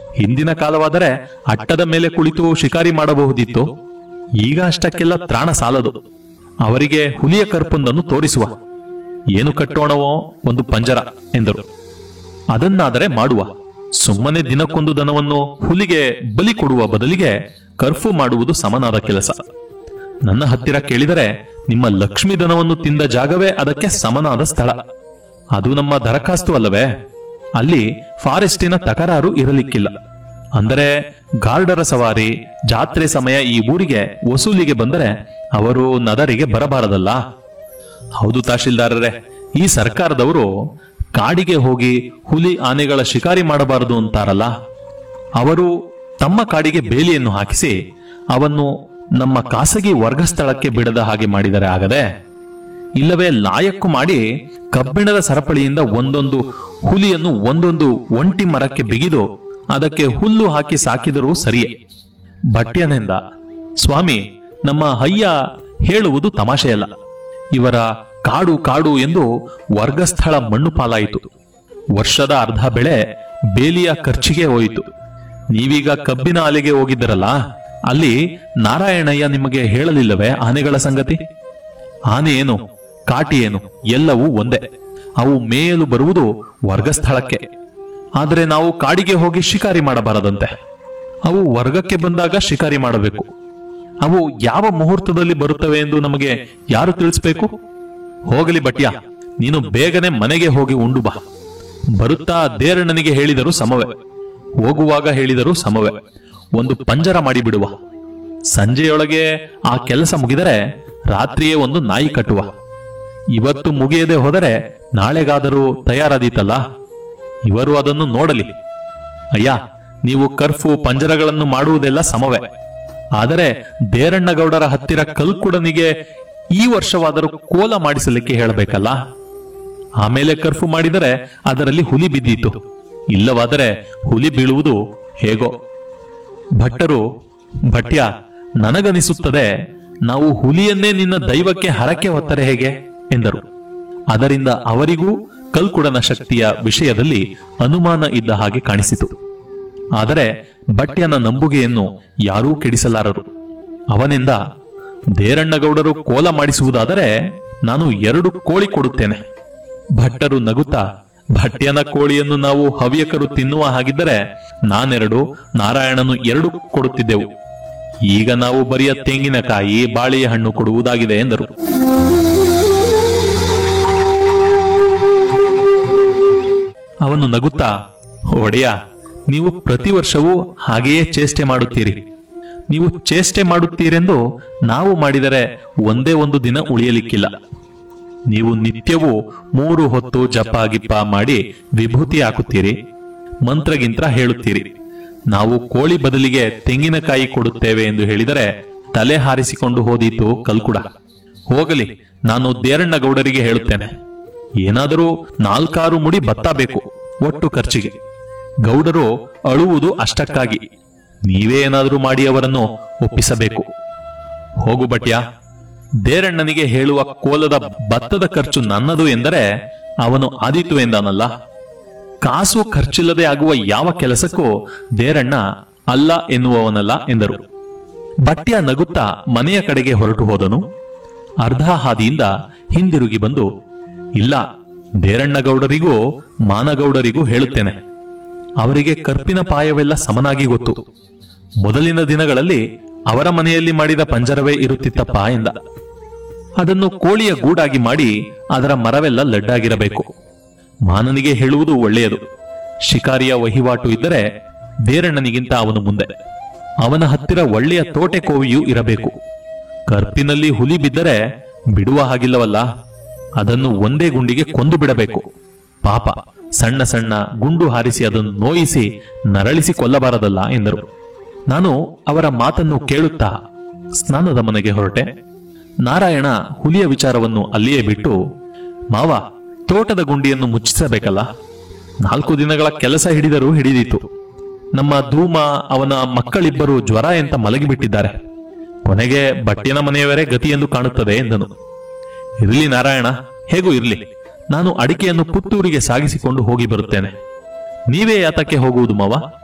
ಹಿಂದಿನ ಕಾಲವಾದರೆ ಅಟ್ಟದ ಮೇಲೆ ಕುಳಿತು ಶಿಕಾರಿ ಮಾಡಬಹುದಿತ್ತು ಈಗ ಅಷ್ಟಕ್ಕೆಲ್ಲ ತ್ರಾಣ ಸಾಲದು ಅವರಿಗೆ ಹುಲಿಯ ಕರ್ಪೊಂದನ್ನು ತೋರಿಸುವ ಏನು ಕಟ್ಟೋಣವೋ ಒಂದು ಪಂಜರ ಎಂದರು ಅದನ್ನಾದರೆ ಮಾಡುವ ಸುಮ್ಮನೆ ದಿನಕ್ಕೊಂದು ದನವನ್ನು ಹುಲಿಗೆ ಬಲಿ ಕೊಡುವ ಬದಲಿಗೆ ಕರ್ಫು ಮಾಡುವುದು ಸಮನಾದ ಕೆಲಸ ನನ್ನ ಹತ್ತಿರ ಕೇಳಿದರೆ ನಿಮ್ಮ ಲಕ್ಷ್ಮಿ ದನವನ್ನು ತಿಂದ ಜಾಗವೇ ಅದಕ್ಕೆ ಸಮನಾದ ಸ್ಥಳ ಅದು ನಮ್ಮ ದರಖಾಸ್ತು ಅಲ್ಲವೇ ಅಲ್ಲಿ ಫಾರೆಸ್ಟಿನ ತಕರಾರು ಇರಲಿಕ್ಕಿಲ್ಲ ಅಂದರೆ ಗಾರ್ಡರ ಸವಾರಿ ಜಾತ್ರೆ ಸಮಯ ಈ ಊರಿಗೆ ವಸೂಲಿಗೆ ಬಂದರೆ ಅವರು ನದರಿಗೆ ಬರಬಾರದಲ್ಲ ಹೌದು ತಹಶೀಲ್ದಾರರೇ ಈ ಸರ್ಕಾರದವರು ಕಾಡಿಗೆ ಹೋಗಿ ಹುಲಿ ಆನೆಗಳ ಶಿಕಾರಿ ಮಾಡಬಾರದು ಅಂತಾರಲ್ಲ ಅವರು ತಮ್ಮ ಕಾಡಿಗೆ ಬೇಲಿಯನ್ನು ಹಾಕಿಸಿ ಅವನ್ನು ನಮ್ಮ ಖಾಸಗಿ ವರ್ಗ ಸ್ಥಳಕ್ಕೆ ಬಿಡದ ಹಾಗೆ ಮಾಡಿದರೆ ಆಗದೆ ಇಲ್ಲವೇ ಲಾಯಕ್ಕು ಮಾಡಿ ಕಬ್ಬಿಣದ ಸರಪಳಿಯಿಂದ ಒಂದೊಂದು ಹುಲಿಯನ್ನು ಒಂದೊಂದು ಒಂಟಿ ಮರಕ್ಕೆ ಬಿಗಿದು ಅದಕ್ಕೆ ಹುಲ್ಲು ಹಾಕಿ ಸಾಕಿದರೂ ಸರಿಯೇ ಭಟ್ಯನೆಂದ ಸ್ವಾಮಿ ನಮ್ಮ ಹಯ್ಯ ಹೇಳುವುದು ತಮಾಷೆಯಲ್ಲ ಇವರ ಕಾಡು ಕಾಡು ಎಂದು ವರ್ಗಸ್ಥಳ ಮಣ್ಣು ಪಾಲಾಯಿತು ವರ್ಷದ ಅರ್ಧ ಬೆಳೆ ಬೇಲಿಯ ಖರ್ಚಿಗೆ ಹೋಯಿತು ನೀವೀಗ ಕಬ್ಬಿನ ಅಲೆಗೆ ಹೋಗಿದ್ದರಲ್ಲ ಅಲ್ಲಿ ನಾರಾಯಣಯ್ಯ ನಿಮಗೆ ಹೇಳಲಿಲ್ಲವೇ ಆನೆಗಳ ಸಂಗತಿ ಆನೆ ಏನು ಕಾಟಿ ಏನು ಎಲ್ಲವೂ ಒಂದೇ ಅವು ಮೇಯಲು ಬರುವುದು ವರ್ಗಸ್ಥಳಕ್ಕೆ ಆದರೆ ನಾವು ಕಾಡಿಗೆ ಹೋಗಿ ಶಿಕಾರಿ ಮಾಡಬಾರದಂತೆ ಅವು ವರ್ಗಕ್ಕೆ ಬಂದಾಗ ಶಿಕಾರಿ ಮಾಡಬೇಕು ಅವು ಯಾವ ಮುಹೂರ್ತದಲ್ಲಿ ಬರುತ್ತವೆ ಎಂದು ನಮಗೆ ಯಾರು ತಿಳಿಸ್ಬೇಕು ಹೋಗಲಿ ಬಟ್ಯ ನೀನು ಬೇಗನೆ ಮನೆಗೆ ಹೋಗಿ ಉಂಡು ಬಾ ಬರುತ್ತಾ ದೇರಣ್ಣನಿಗೆ ಹೇಳಿದರೂ ಸಮವೇ ಹೋಗುವಾಗ ಹೇಳಿದರೂ ಸಮವೇ ಒಂದು ಪಂಜರ ಮಾಡಿಬಿಡುವ ಸಂಜೆಯೊಳಗೆ ಆ ಕೆಲಸ ಮುಗಿದರೆ ರಾತ್ರಿಯೇ ಒಂದು ನಾಯಿ ಕಟ್ಟುವ ಇವತ್ತು ಮುಗಿಯದೆ ಹೋದರೆ ನಾಳೆಗಾದರೂ ತಯಾರಾದೀತಲ್ಲ ಇವರು ಅದನ್ನು ನೋಡಲಿ ಅಯ್ಯ ನೀವು ಕರ್ಫು ಪಂಜರಗಳನ್ನು ಮಾಡುವುದೆಲ್ಲ ಸಮವೇ ಆದರೆ ದೇರಣ್ಣಗೌಡರ ಹತ್ತಿರ ಕಲ್ಕುಡನಿಗೆ ಈ ವರ್ಷವಾದರೂ ಕೋಲ ಮಾಡಿಸಲಿಕ್ಕೆ ಹೇಳಬೇಕಲ್ಲ ಆಮೇಲೆ ಕರ್ಫು ಮಾಡಿದರೆ ಅದರಲ್ಲಿ ಹುಲಿ ಬಿದ್ದೀತು ಇಲ್ಲವಾದರೆ ಹುಲಿ ಬೀಳುವುದು ಹೇಗೋ ಭಟ್ಟರು ಭಟ್ಯ ನನಗನಿಸುತ್ತದೆ ನಾವು ಹುಲಿಯನ್ನೇ ನಿನ್ನ ದೈವಕ್ಕೆ ಹರಕೆ ಹೊತ್ತರೆ ಹೇಗೆ ಎಂದರು ಅದರಿಂದ ಅವರಿಗೂ ಕಲ್ಕುಡನ ಶಕ್ತಿಯ ವಿಷಯದಲ್ಲಿ ಅನುಮಾನ ಇದ್ದ ಹಾಗೆ ಕಾಣಿಸಿತು ಆದರೆ ಭಟ್ಯನ ನಂಬುಗೆಯನ್ನು ಯಾರೂ ಕೆಡಿಸಲಾರರು ಅವನಿಂದ ದೇರಣ್ಣಗೌಡರು ಕೋಲ ಮಾಡಿಸುವುದಾದರೆ ನಾನು ಎರಡು ಕೋಳಿ ಕೊಡುತ್ತೇನೆ ಭಟ್ಟರು ನಗುತ್ತಾ ಭಟ್ಯನ ಕೋಳಿಯನ್ನು ನಾವು ಹವ್ಯಕರು ತಿನ್ನುವ ಹಾಗಿದ್ದರೆ ನಾನೆರಡು ನಾರಾಯಣನು ಎರಡು ಕೊಡುತ್ತಿದ್ದೆವು ಈಗ ನಾವು ಬರಿಯ ತೆಂಗಿನಕಾಯಿ ಬಾಳೆಯ ಹಣ್ಣು ಕೊಡುವುದಾಗಿದೆ ಎಂದರು ಅವನು ನಗುತ್ತಾ ಒಡೆಯ ನೀವು ಪ್ರತಿ ವರ್ಷವೂ ಹಾಗೆಯೇ ಚೇಷ್ಟೆ ಮಾಡುತ್ತೀರಿ ನೀವು ಚೇಷ್ಟೆ ಮಾಡುತ್ತೀರೆಂದು ನಾವು ಮಾಡಿದರೆ ಒಂದೇ ಒಂದು ದಿನ ಉಳಿಯಲಿಕ್ಕಿಲ್ಲ ನೀವು ನಿತ್ಯವೂ ಮೂರು ಹೊತ್ತು ಜಪ ಗಿಪ್ಪ ಮಾಡಿ ವಿಭೂತಿ ಹಾಕುತ್ತೀರಿ ಮಂತ್ರಗಿಂತ್ರ ಹೇಳುತ್ತೀರಿ ನಾವು ಕೋಳಿ ಬದಲಿಗೆ ತೆಂಗಿನಕಾಯಿ ಕೊಡುತ್ತೇವೆ ಎಂದು ಹೇಳಿದರೆ ತಲೆ ಹಾರಿಸಿಕೊಂಡು ಹೋದೀತು ಕಲ್ಕುಡ ಹೋಗಲಿ ನಾನು ದೇರಣ್ಣಗೌಡರಿಗೆ ಹೇಳುತ್ತೇನೆ ಏನಾದರೂ ನಾಲ್ಕಾರು ಮುಡಿ ಭತ್ತ ಬೇಕು ಒಟ್ಟು ಖರ್ಚಿಗೆ ಗೌಡರು ಅಳುವುದು ಅಷ್ಟಕ್ಕಾಗಿ ನೀವೇ ಏನಾದರೂ ಮಾಡಿ ಅವರನ್ನು ಒಪ್ಪಿಸಬೇಕು ಹೋಗು ಬಟ್ಯ ದೇರಣ್ಣನಿಗೆ ಹೇಳುವ ಕೋಲದ ಭತ್ತದ ಖರ್ಚು ನನ್ನದು ಎಂದರೆ ಅವನು ಆದೀತು ಎಂದಾನಲ್ಲ ಕಾಸು ಖರ್ಚಿಲ್ಲದೆ ಆಗುವ ಯಾವ ಕೆಲಸಕ್ಕೂ ದೇರಣ್ಣ ಅಲ್ಲ ಎನ್ನುವವನಲ್ಲ ಎಂದರು ಬಟ್ಯ ನಗುತ್ತಾ ಮನೆಯ ಕಡೆಗೆ ಹೊರಟು ಹೋದನು ಅರ್ಧ ಹಾದಿಯಿಂದ ಹಿಂದಿರುಗಿ ಬಂದು ಇಲ್ಲ ದೇರಣ್ಣಗೌಡರಿಗೂ ಮಾನಗೌಡರಿಗೂ ಹೇಳುತ್ತೇನೆ ಅವರಿಗೆ ಕರ್ಪಿನ ಪಾಯವೆಲ್ಲ ಸಮನಾಗಿ ಗೊತ್ತು ಮೊದಲಿನ ದಿನಗಳಲ್ಲಿ ಅವರ ಮನೆಯಲ್ಲಿ ಮಾಡಿದ ಪಂಜರವೇ ಇರುತ್ತಿತ್ತಪ್ಪ ಎಂದ ಅದನ್ನು ಕೋಳಿಯ ಗೂಡಾಗಿ ಮಾಡಿ ಅದರ ಮರವೆಲ್ಲ ಲಡ್ಡಾಗಿರಬೇಕು ಮಾನನಿಗೆ ಹೇಳುವುದು ಒಳ್ಳೆಯದು ಶಿಕಾರಿಯ ವಹಿವಾಟು ಇದ್ದರೆ ದೇರಣ್ಣನಿಗಿಂತ ಅವನು ಮುಂದೆ ಅವನ ಹತ್ತಿರ ಒಳ್ಳೆಯ ತೋಟೆ ಕೋವಿಯೂ ಇರಬೇಕು ಕರ್ಪಿನಲ್ಲಿ ಹುಲಿ ಬಿದ್ದರೆ ಬಿಡುವ ಹಾಗಿಲ್ಲವಲ್ಲ ಅದನ್ನು ಒಂದೇ ಗುಂಡಿಗೆ ಕೊಂದು ಬಿಡಬೇಕು ಪಾಪ ಸಣ್ಣ ಸಣ್ಣ ಗುಂಡು ಹಾರಿಸಿ ಅದನ್ನು ನೋಯಿಸಿ ನರಳಿಸಿ ಕೊಲ್ಲಬಾರದಲ್ಲ ಎಂದರು ನಾನು ಅವರ ಮಾತನ್ನು ಕೇಳುತ್ತಾ ಸ್ನಾನದ ಮನೆಗೆ ಹೊರಟೆ ನಾರಾಯಣ ಹುಲಿಯ ವಿಚಾರವನ್ನು ಅಲ್ಲಿಯೇ ಬಿಟ್ಟು ಮಾವ ತೋಟದ ಗುಂಡಿಯನ್ನು ಮುಚ್ಚಿಸಬೇಕಲ್ಲ ನಾಲ್ಕು ದಿನಗಳ ಕೆಲಸ ಹಿಡಿದರೂ ಹಿಡಿದೀತು ನಮ್ಮ ಧೂಮ ಅವನ ಮಕ್ಕಳಿಬ್ಬರು ಜ್ವರ ಎಂತ ಮಲಗಿಬಿಟ್ಟಿದ್ದಾರೆ ಕೊನೆಗೆ ಬಟ್ಟೆನ ಮನೆಯವರೇ ಗತಿ ಎಂದು ಕಾಣುತ್ತದೆ ಎಂದನು ಇರಲಿ ನಾರಾಯಣ ಹೇಗೂ ಇರಲಿ ನಾನು ಅಡಿಕೆಯನ್ನು ಪುತ್ತೂರಿಗೆ ಸಾಗಿಸಿಕೊಂಡು ಹೋಗಿ ಬರುತ್ತೇನೆ ನೀವೇ ಯಾತಕ್ಕೆ ಹೋಗುವುದು ಮಾವ